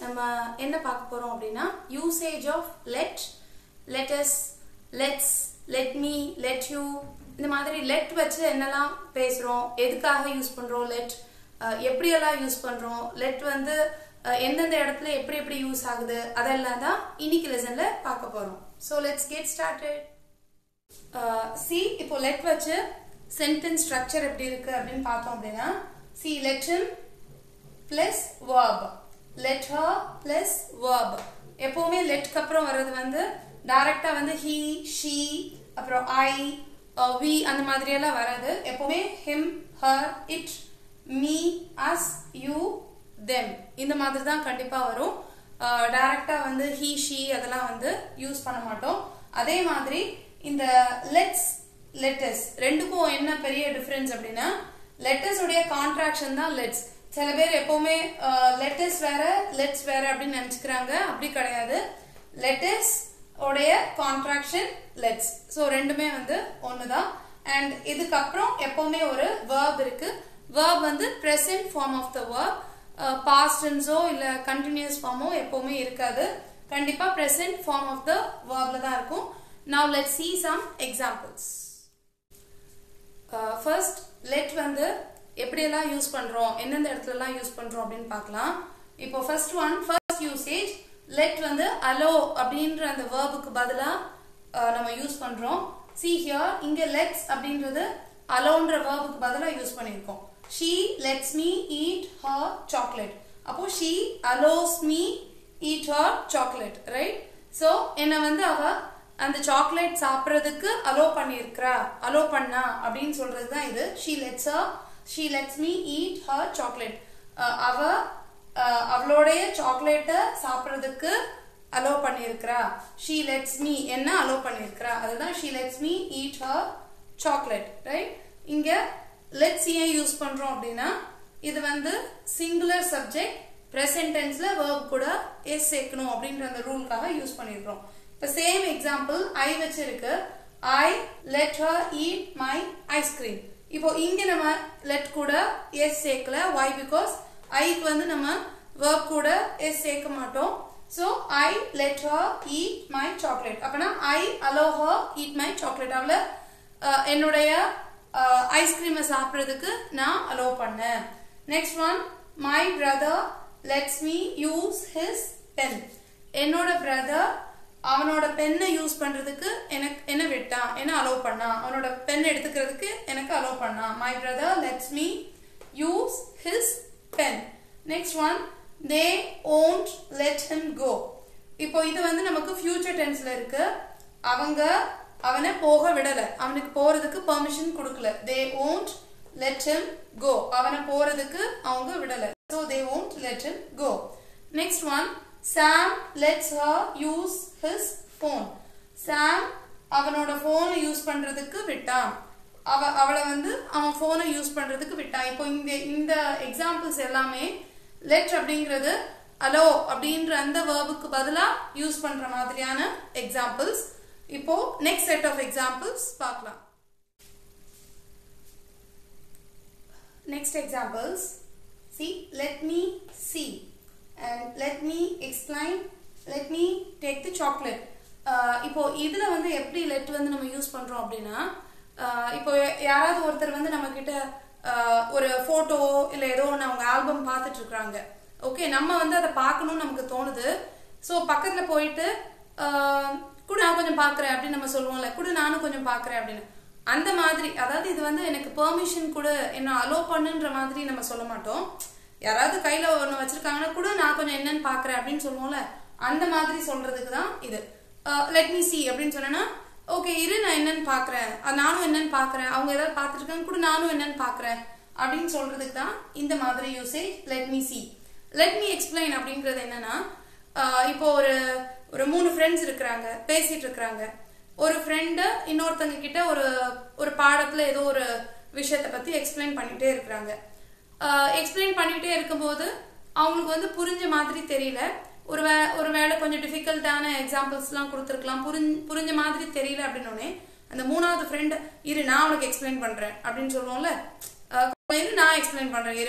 நம்ம என்ன பார்க்க போறோம் அப்படின்னா usage of let let us let's let me let you இந்த மாதிரி லெட் வச்சு என்னெல்லாம் பேசுறோம் எதுக்காக யூஸ் பண்றோம் லெட் எப்படியெல்லாம் யூஸ் பண்றோம் லெட் வந்து அஹ், எந்தெந்த இடத்துல எப்படி எப்படி யூஸ் ஆகுது அதெல்லாம் தான் இன்னைக்கு லெசன்ல பார்க்க போறோம் so let's get started see இப்போ லெட் வச்சு சென்டென்ஸ் ஸ்ட்ரக்சர் எப்படி இருக்கு அப்படின்னு பார்த்தோம் அப்படின்னா see let him plus verb let her plus verb எப்பவுமே லெட்க்கு அப்புறம் வர்றது வந்து டைரக்டா வந்து he she அப்புறம் I uh, we அந்த மாதிரி எல்லாம் வராது எப்பவுமே him her it me us you them இந்த மாதிரி தான் கண்டிப்பா வரும் டைரக்டா வந்து he she அதெல்லாம் வந்து யூஸ் பண்ண மாட்டோம் அதே மாதிரி இந்த லெட்ஸ் லெட்டஸ் ரெண்டுக்கும் என்ன பெரிய டிஃபரன்ஸ் அப்படின்னா லெட்டஸ் உடைய கான்ட்ராக்ஷன் தான் லெட்ஸ் சில பேர் எப்பவுமே லெட்டஸ் வேற லெட்ஸ் வேற அப்படின்னு நினைச்சுக்கிறாங்க அப்படி கிடையாது லெட்டஸ் உடைய கான்ட்ராக்ஷன் லெட்ஸ் ஸோ ரெண்டுமே வந்து ஒண்ணுதான் அண்ட் இதுக்கப்புறம் எப்பவுமே ஒரு verb இருக்கு verb வந்து present form of the verb past டென்ஸோ இல்ல கண்டினியூஸ் ஃபார்மோ எப்பவுமே இருக்காது கண்டிப்பா present ஃபார்ம் ஆஃப் த verbல தான் இருக்கும் now let's see some examples first let வந்து எப்படியெல்லாம் யூஸ் பண்றோம் எந்தெந்த இடத்துலலாம் யூஸ் பண்றோம் அப்படின்னு பார்க்கலாம் இப்போ first one first usage let வந்து அலோ அப்படின்ற அந்த வேர்புக்கு பதிலா அஹ், நம்ம யூஸ் பண்றோம் see here இங்க லெட்ஸ் அப்படின்றது அலோன்ற வேர்புக்கு பதிலா யூஸ் பண்ணியிருக்கோம் she lets me eat her chocolate அப்போ she allows me eat her chocolate right so என்ன வந்து அவ அந்த சாக்லேட் சாப்பிடுறதுக்கு அலோ பண்ணியிருக்கிறா அலோ பண்ணா அப்படின்னு சொல்றது தான் இது she lets she lets me eat her chocolate அவ அஹ், அவளுடைய சாக்லேட்டை சாப்பிடுறதுக்கு அலோ பண்ணியிருக்கிறா ஷீ லெட்ஸ் மீ என்ன அலோ பண்ணியிருக்கிறா அதுதான் she lets me eat her chocolate right இங்க லெட்ஸ் ஏன் யூஸ் பண்றோம் அப்படின்னா இது வந்து சிங்குலர் சப்ஜெக்ட் பிரசன்ட் டென்ஸ்ல verb கூட எஸ் சேர்க்கணும் அப்படின்ற அந்த ரூலுக்காக யூஸ் பண்ணிருக்கோம் இப்ப சேம் எக்ஸாம்பிள் ஐ வச்சிருக்கு I let her eat my ice cream இப்போ இங்க நம்ம லெட் கூட எஸ் சேர்க்கல why பிகாஸ் ஐக்கு வந்து நம்ம verb கூட எஸ் சேர்க்க மாட்டோம் so I let her eat my chocolate அப்பனா I allow her eat my chocolate அவளை அஹ், என்னுடைய ஐஸ்கிரீமை சாப்பிட்றதுக்கு நான் அலோவ் பண்ணேன் next one my brother lets me use his pen என்னோட பிரதர் அவனோட பென்னை யூஸ் பண்றதுக்கு எனக்கு என்ன விட்டான் என்ன அலோவ் பண்ணான் அவனோட பென் எடுத்துக்கிறதுக்கு எனக்கு அலோவ் பண்ணான் my brother lets me use his pen next one they won't let him go இப்போ இது வந்து நமக்கு ஃபியூச்சர் டென்ஸ்ல இருக்கு அவங்க அவனை போக விடல அவனுக்கு போறதுக்கு பெர்மிஷன் கொடுக்கல they won't let him go அவனை போறதுக்கு அவங்க விடல so they won't let him go next one sam lets her use his phone sam அவனோட போனை யூஸ் பண்றதுக்கு விட்டான் அவ அவளை வந்து அவன் போனை யூஸ் பண்றதுக்கு விட்டான் இப்போ இந்த இந்த எக்ஸாம்பிள்ஸ் எல்லாமே லெட் அப்படிங்கிறது அலோ அப்படின்ற அந்த வேர்புக்கு பதிலா யூஸ் பண்ற மாதிரியான எக்ஸாம்பிள்ஸ் இப்போ நெக்ஸ்ட் செட் ஆஃப் எக்ஸாம்பிள்ஸ் பார்க்கலாம் next examples see let me see and let me explain let me take the chocolate ah இப்போ இதுல வந்து எப்படி லெட் வந்து நம்ம யூஸ் பண்றோம் அப்படின்னா ஆஹ் இப்போ யாராவது ஒருத்தர் வந்து நம்ம கிட்ட ஆஹ் ஒரு போட்டோ இல்ல ஏதோ ஒன்று அவங்க ஆல்பம் பார்த்துட்டு இருக்காங்க ஓகே நம்ம வந்து அதை பார்க்கணும்னு நமக்கு தோணுது ஸோ பக்கத்துல போயிட்டு ஆஹ் கூட நான் கொஞ்சம் பார்க்கறேன் அப்படின்னு நம்ம சொல்லுவோம்ல கூட நானும் கொஞ்சம் பார்க்கறேன் அப்படின்னு அந்த மாதிரி அதாவது இது வந்து எனக்கு பெர்மிஷன் கூட என்ன அலோ பண்ணுன்ற மாதிரி நம்ம சொல்ல மாட்டோம் யாராவது கையில ஒன்று வச்சிருக்காங்கன்னா கூட நான் கொஞ்சம் என்னன்னு பார்க்கறேன் அப்படின்னு சொல்லுவோம்ல அந்த மாதிரி சொல்றதுக்கு தான் இது லெட் மீ சி அப்படின்னு சொன்னேன்னா ஓகே இரு நான் என்னன்னு பார்க்கறேன் அஹ் நானும் என்னன்னு பார்க்கறேன் அவங்க ஏதாவது பார்த்துட்டு இருக்காங்க கூட நானும் என்னன்னு பார்க்கறேன் அப்படின்னு சொல்றதுக்கு தான் இந்த மாதிரி usage let me see let me explain அப்படிங்கிறது என்னன்னா ஆஹ் இப்போ ஒரு ஒரு மூணு ஃப்ரெண்ட்ஸ் இருக்கிறாங்க பேசிட்டு இருக்கிறாங்க ஒரு ஃப்ரெண்டு இன்னொருத்தங்க கிட்ட ஒரு ஒரு பாடத்துல ஏதோ ஒரு விஷயத்தை பத்தி எக்ஸ்பிளைன் பண்ணிட்டே இருக்கிறாங்க எக்ஸ்பிளைன் பண்ணிட்டே இருக்கும்போது அவங்களுக்கு வந்து புரிஞ்ச மாதிரி தெரியல ஒரு வே ஒரு வேளை கொஞ்சம் டிஃபிகல்ட்டான எக்ஸாம்பிள்ஸ்லாம் கொடுத்துருக்கலாம் புரிஞ்ச புரிஞ்ச மாதிரி தெரியல அப்படின்னோடனே அந்த மூணாவது ஃப்ரெண்ட் இரு நான் உனக்கு எக்ஸ்பிளைன் பண்றேன் அப்படின்னு சொல்லுவோம்ல அஹ், இரு நான் எக்ஸ்பிளைன் பண்றேன் இரு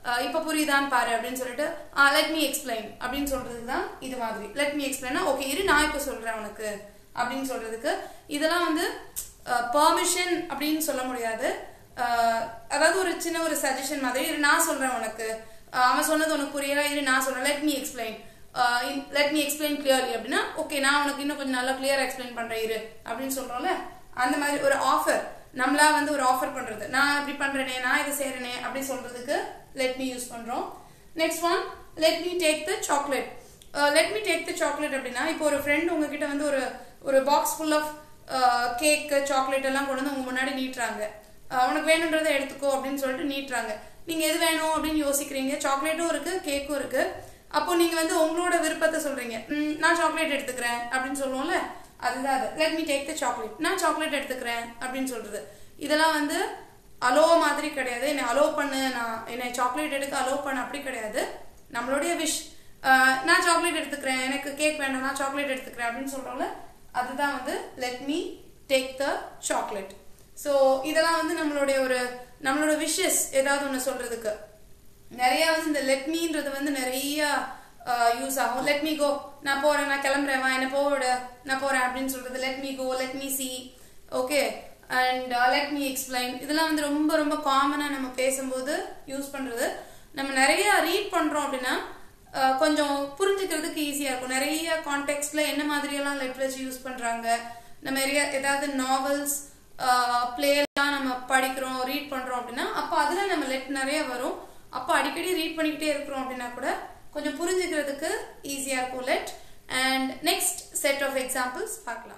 இப்போ புரியுதான்னு பாரு அப்படின்னு சொல்லிட்டு லெட் மீ எக்ஸ்பிளைன் அப்படின்னு சொல்றதுக்கு தான் இது மாதிரி லெட் மீ எக்ஸ்பிளைனா ஓகே இரு நான் இப்போ சொல்றேன் உனக்கு அப்படின்னு சொல்றதுக்கு இதெல்லாம் வந்து பெர்மிஷன் அப்படின்னு சொல்ல முடியாது அஹ், அதாவது ஒரு சின்ன ஒரு சஜஷன் மாதிரி இரு நான் சொல்றேன் உனக்கு அஹ், அவன் சொன்னது உனக்கு புரியல இரு நான் சொல்றேன் let me explain let me explain clearly அப்படின்னா ஓகே நான் உனக்கு இன்னும் கொஞ்சம் நல்லா கிளியரா எக்ஸ்பிளைன் பண்றேன் இரு அப்படின்னு சொல்றோம்ல அந்த மாதிரி ஒரு ஆஃபர் நம்மளா வந்து ஒரு ஆஃபர் பண்றது நான் இப்படி பண்றேனே நான் இதை செய்யறேனே அப்படி சொல்றதுக்கு லெட் மீ யூஸ் பண்றோம் next one let me take the chocolate let me take the chocolate அப்படின்னா இப்போ ஒரு ஃப்ரெண்ட் உங்ககிட்ட வந்து ஒரு ஒரு box full of cake chocolate எல்லாம் கொண்டு வந்து உங்க முன்னாடி நீட்டுறாங்க அஹ் உனக்கு வேணுன்றதை எடுத்துக்கோ அப்படின்னு சொல்லிட்டு நீட்டுறாங்க நீங்க எது வேணும் அப்படின்னு யோசிக்கிறீங்க சாக்லேட்டும் இருக்கு கேக்கும் இருக்கு அப்போ நீங்க வந்து உங்களோட விருப்பத்தை சொல்றீங்க "ம், நான் சாக்லேட் எடுத்துக்கிறேன் அப்படின்னு சொல்லுவோம்ல அதுதான் அது let me take the chocolate நான் சாக்லேட் எடுத்துக்கிறேன் அப்படின்னு சொல்றது இதெல்லாம் வந்து அலோ மாதிரி கிடையாது என்னை அலோ பண்ணு நான் என்னை சாக்லேட் எடுக்க அலோ பண்ண அப்படி கிடையாது நம்மளுடைய விஷ் நான் சாக்லேட் எடுத்துக்கிறேன் எனக்கு கேக் வேண்டாம் நான் சாக்லேட் எடுத்துக்கிறேன் அப்படின்னு சொல்றோம்ல அதுதான் வந்து let me take the chocolate so இதெல்லாம் வந்து நம்மளுடைய ஒரு நம்மளோட விஷஸ் ஏதாவது ஒன்று சொல்றதுக்கு நிறைய வந்து இந்த லெட் மீன்றது வந்து நிறைய யூஸ் ஆகும் லெட் மீ கோ நான் போறேன் நான் கிளம்புறேன் வா என்ன போவிடு நான் போறேன் அப்படின்னு சொல்றது let me go let me see okay and let me explain இதெல்லாம் வந்து ரொம்ப ரொம்ப காமனா நம்ம பேசும்போது யூஸ் பண்றது நம்ம நிறைய ரீட் பண்றோம் அப்படின்னா அஹ், கொஞ்சம் புரிஞ்சுக்கிறதுக்கு ஈஸியா இருக்கும் நிறைய கான்டெக்ட்ல என்ன மாதிரியெல்லாம் லிட்ரேச்சர் யூஸ் பண்றாங்க நம்ம நிறைய ஏதாவது நாவல்ஸ் பிளே எல்லாம் நம்ம படிக்கிறோம் ரீட் பண்றோம் அப்படின்னா அப்போ அதுல நம்ம லெட் நிறைய வரும் அப்போ அடிக்கடி ரீட் பண்ணிக்கிட்டே இருக்கிறோம் அப்படின்னா கூட கொஞ்சம் புரிஞ்சுக்கிறதுக்கு ஈஸியா இருக்கும் let and next set of examples பார்க்கலாம்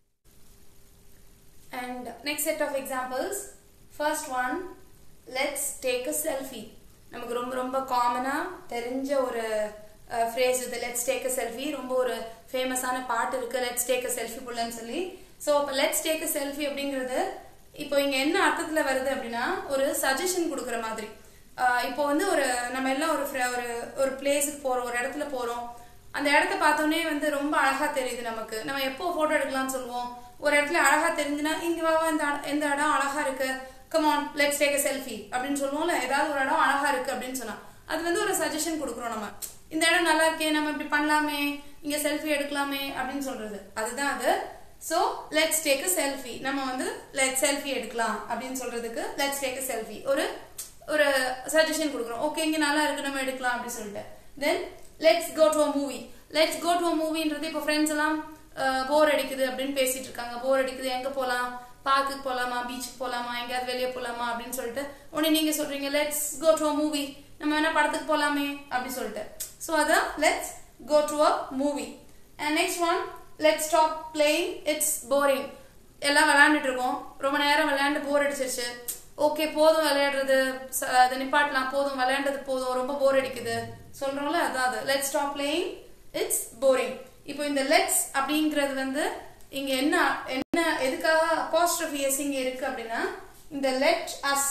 and next set of examples first one let's take a selfie நமக்கு ரொம்ப ரொம்ப காமனா தெரிஞ்ச ஒரு ஃப்ரேஸ் இது லெட்ஸ் டேக் அ செல்ஃபி ரொம்ப ஒரு ஃபேமஸான பாட்டு இருக்கு லெட்ஸ் டேக் அ செல்ஃபி புள்ளன்னு சொல்லி ஸோ இப்போ லெட்ஸ் டேக் அ செல்ஃபி அப்படிங்கிறது இப்போ இங்க என்ன அர்த்தத்துல வருது அப்படின்னா ஒரு சஜஷன் கொடுக்குற மாதிரி ஆஹ் இப்போ வந்து ஒரு நம்ம எல்லாம் ஒரு fr- ஒரு ஒரு பிளேஸுக்கு போறோம் ஒரு இடத்துல போறோம் அந்த இடத்த பார்த்தோன்னே வந்து ரொம்ப அழகா தெரியுது நமக்கு நம்ம எப்போ போட்டோ எடுக்கலாம்னு சொல்லுவோம் ஒரு இடத்துல அழகா தெரிஞ்சுன்னா இங்க வா வா, இந்த அட- இந்த இடம் அழகா இருக்கு come on let's take a selfie அப்படின்னு சொல்லுவோம்ல ஏதாவது ஒரு இடம் அழகா இருக்கு அப்படின்னு சொன்னா அது வந்து ஒரு சஜஷன் கொடுக்குறோம் நம்ம இந்த இடம் நல்லா இருக்கே நம்ம இப்படி பண்ணலாமே இங்க செல்ஃபி எடுக்கலாமே அப்படின்னு சொல்றது அதுதான் அது so let's take a selfie நம்ம வந்து லெட் செல்ஃபி எடுக்கலாம் அப்படின்னு சொல்றதுக்கு லெட்ஸ் டேக் a செல்ஃபி ஒரு ஒரு சஜஷன் கொடுக்குறோம் ஓகே இங்க நல்லா இருக்கு நம்ம எடுக்கலாம் அப்படின்னு சொல்லிட்டு then let's go to a movie let's go to a மூவின்றது இப்போ ஃப்ரெண்ட்ஸ் எல்லாம் போர் அடிக்குது அப்படின்னு பேசிட்டு இருக்காங்க போர் அடிக்குது எங்க போலாம் பார்க்குக்கு போலாமா பீச்சுக்கு போலாமா எங்கேயாவது வெளியே போலாமா அப்படின்னு சொல்லிட்டு உடனே நீங்க சொல்றீங்க let's go to a movie நம்ம என்ன படத்துக்கு போலாமே அப்படி சொல்லிட்டு ஸோ அதான் let's go to a movie and next one let's stop playing it's boring எல்லாம் விளையாண்டுட்டு இருக்கோம் ரொம்ப நேரம் விளையாண்டு போர் அடிச்சிருச்சு ஓகே போதும் விளையாடுறது ச- அதை நிப்பாட்டலாம் போதும் விளையாண்டது போதும் ரொம்ப போர் அடிக்குது சொல்றோம்ல அதான் அது let's stop playing it's boring இப்போ இந்த லெட்ஸ் அப்படிங்கிறது வந்து இங்க என்ன என்ன எதுக்காக apostrophe s இங்க இருக்கு அப்படின்னா இந்த லெட் அஸ்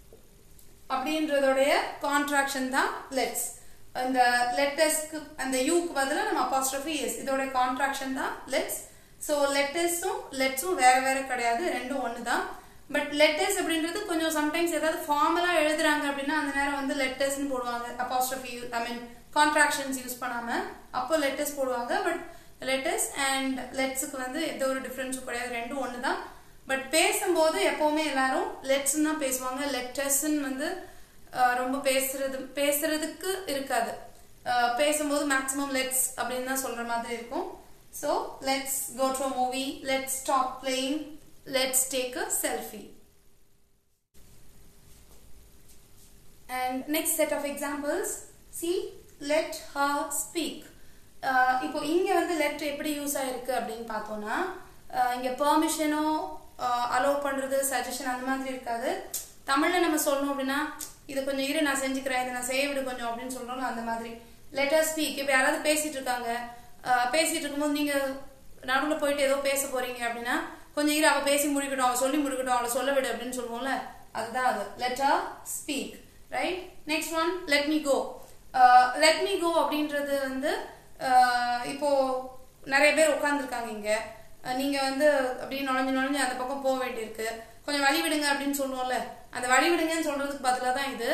அப்படின்றதோடைய கான்ட்ராக்ஷன் தான் லெட்ஸ் இந்த லெட்டஸ்க்கு அந்த யூக்கு பதிலா நம்ம apostrophe எஸ் இதோட கான்ட்ராக்ஷன் தான் லெட்ஸ் ஸோ லெட்டஸும் லெட்ஸும் வேற வேற கிடையாது ரெண்டும் ஒன்று தான் பட் லெட்டர்ஸ் அப்படின்றது கொஞ்சம் சம்டைம்ஸ் ஏதாவது ஃபார்மலா எழுதுறாங்க அப்படின்னா அந்த நேரம் வந்து லெட்டர்ஸ்னு போடுவாங்க apostrophe I mean contractions use பண்ணாம அப்போ லெட்டர்ஸ் போடுவாங்க பட் லெட்டர்ஸ் அண்ட் லெட்ஸுக்கு வந்து எந்த ஒரு டிஃபரன்ஸும் கிடையாது ரெண்டும் ஒன்று தான் பட் பேசும்போது எப்பவுமே எல்லாரும் லெட்ஸ் தான் பேசுவாங்க லெட்டர்ஸ்ன்னு வந்து அஹ், ரொம்ப பேசுறது பேசுறதுக்கு இருக்காது அஹ், பேசும்போது மேக்ஸிமம் லெட்ஸ் அப்படின்னு தான் சொல்ற மாதிரி இருக்கும் so let's go to movie let's stop playing let's take a selfie And next set of examples, see, let her speak. Uh, இப்போ இங்க வந்து let எப்படி யூஸ் ஆயிருக்கு அப்படின்னு பார்த்தோம்னா uh, இங்க பெர்மிஷனோ அலோவ் பண்றது சஜஷன் அந்த மாதிரி இருக்காது தமிழ்ல நம்ம சொல்லணும் அப்படின்னா இது கொஞ்சம் இரு நான் செஞ்சுக்கிறேன் இதை நான் செய்ய விடு கொஞ்சம் அப்படின்னு சொல்றோம்ல அந்த மாதிரி லெட்டர் ஸ்பீக் இப்போ யாராவது பேசிட்டு இருக்காங்க uh, பேசிட்டு இருக்கும்போது நீங்க நடுவுல போயிட்டு ஏதோ பேச போறீங்க அப்படின்னா கொஞ்சம் இரு அவ பேசி முடிக்கட்டும் அவ சொல்லி முடிக்கட்டும் அவளை சொல்ல விடு அப்படின்னு சொல்லுவோம்ல அதுதான் அது let her speak right next one let me go let me go அப்படின்றது வந்து uh, இப்போ நிறைய பேர் உட்காந்துருக்காங்க இங்க அஹ் நீங்க வந்து அப்படியே நுழைஞ்சு நுழைஞ்சு அந்த பக்கம் போக வேண்டியிருக்கு கொஞ்சம் வழி விடுங்க அப்படின்னு சொல்லுவோம்ல அந்த வழி விடுங்கன்னு சொல்றதுக்கு பதிலாக தான் இது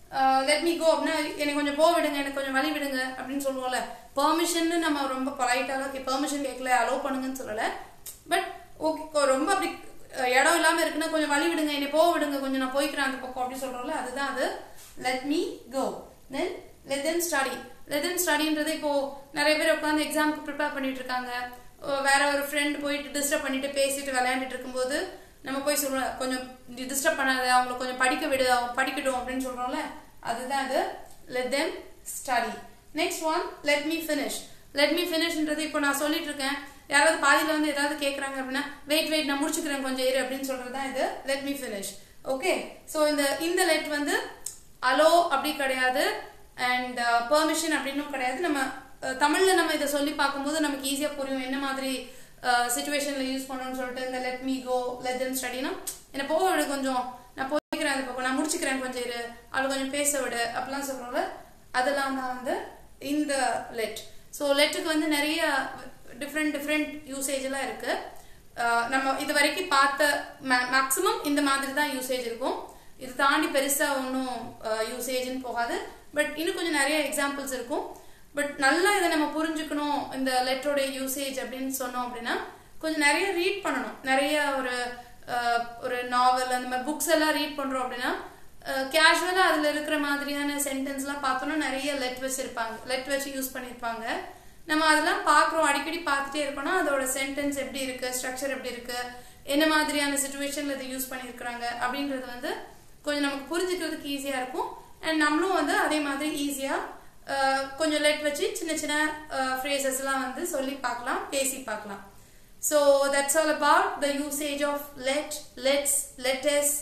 லெட் மீ கோ அப்படின்னா எனக்கு கொஞ்சம் போக விடுங்க எனக்கு கொஞ்சம் வழி விடுங்க அப்படின்னு சொல்லுவோம்ல பெர்மிஷன் நம்ம ரொம்ப பொலைட்டாக ஓகே பெர்மிஷன் கேட்கல அலோவ் பண்ணுங்கன்னு சொல்லலை பட் ஓகே ரொம்ப அப்படி அஹ், இடம் இல்லாம இருக்குன்னா கொஞ்சம் வழி விடுங்க என்னை போக விடுங்க கொஞ்சம் நான் போய்க்கிறேன் அந்த பக்கம் அப்படி சொல்றோம்ல அதுதான் அது let me go then let them study let them ஸ்டடின்றது இப்போ நிறைய பேர் உட்காந்து எக்ஸாமுக்கு ப்ரிப்பேர் பண்ணிட்டு இருக்காங்க அஹ், வேற ஒரு ஃப்ரெண்ட் போயிட்டு டிஸ்டர்ப் பண்ணிட்டு பேசிட்டு விளையாண்டுட்டு இருக்கும்போது நம்ம போய் சொல்றோம் கொஞ்சம் டிஸ்டர்ப் பண்ணாத அவங்கள கொஞ்சம் படிக்க விடு அவங்க படிக்கட்டும் அப்படின்னு சொல்றோம்ல அதுதான் அது let them study next one let me finish let me ஃபினிஷ்ன்றது இப்போ நான் சொல்லிட்டு இருக்கேன் யாராவது பாதியில வந்து ஏதாவது கேட்குறாங்க அப்படின்னா வெயிட் வெயிட் நான் முடிச்சுக்கிறேன் கொஞ்சம் இரு அப்படின்னு சொல்றது தான் இது let me finish okay so இந்த இந்த லெட் வந்து அலோ அப்படி கிடையாது அண்ட் பெர்மிஷன் அப்படின்னும் கிடையாது நம்ம அஹ், தமிழ்ல நம்ம இதை சொல்லி பார்க்கும்போது நமக்கு ஈஸியா புரியும் என்ன மாதிரி சுச்சுவேஷன்ல யூஸ் பண்ணணும்னு சொல்லிட்டு இந்த let me go let them ஸ்டடினா என்ன போக விடு கொஞ்சம் நான் போய்க்கிறேன் அது பக்கம் நான் முடிச்சுக்கிறேன் கொஞ்சம் இரு அவளை கொஞ்சம் பேச விடு அப்படிலாம் சொல்றோம்ல அதெல்லாம் தான் வந்து இந்த லெட் ஸோ லெட்டுக்கு வந்து நிறைய டிஃப்ரெண்ட் டிஃப்ரெண்ட் யூசேஜ் எல்லாம் இருக்கு அஹ் நம்ம இது வரைக்கும் பார்த்த மேக்ஸிமம் இந்த மாதிரி தான் யூசேஜ் இருக்கும் இது தாண்டி பெருசா ஒன்றும் யூசேஜ்னு போகாது பட் இன்னும் கொஞ்சம் நிறைய எக்ஸாம்பிள்ஸ் இருக்கும் பட் நல்லா இதை நம்ம புரிஞ்சுக்கணும் இந்த லெட்டரோட யூசேஜ் அப்படின்னு சொன்னோம் அப்படின்னா கொஞ்சம் நிறைய ரீட் பண்ணணும் நிறைய ஒரு அஹ், ஒரு நாவல் அந்த மாதிரி புக்ஸ் எல்லாம் ரீட் பண்றோம் அப்படின்னா கேஷுவலா அதுல இருக்கிற மாதிரியான சென்டென்ஸ் எல்லாம் பார்த்தோம்னா நிறைய லெட் வச்சிருப்பாங்க லெட் வச்சு யூஸ் பண்ணிருப்பாங்க நம்ம அதெல்லாம் பார்க்குறோம் அடிக்கடி பார்த்துட்டே இருக்கோம்னா அதோட சென்டென்ஸ் எப்படி இருக்கு ஸ்ட்ரக்சர் எப்படி இருக்கு என்ன மாதிரியான சுச்சுவேஷன்ல இதை யூஸ் பண்ணியிருக்கிறாங்க அப்படின்றது வந்து கொஞ்சம் நமக்கு புரிஞ்சுக்கிறதுக்கு ஈஸியா இருக்கும் அண்ட் நம்மளும் வந்து அதே மாதிரி ஈஸியா கொஞ்சம் லெட் வச்சு சின்ன சின்ன ஃப்ரேசஸ் எல்லாம் வந்து சொல்லி பார்க்கலாம் பேசி பார்க்கலாம் so that's all about the usage of let let's let us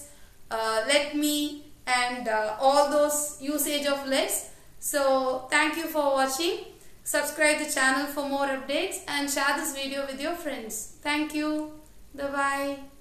let me and uh, all those usage of lets so thank you for watching subscribe the channel for more updates and share this video with your friends thank you bye bye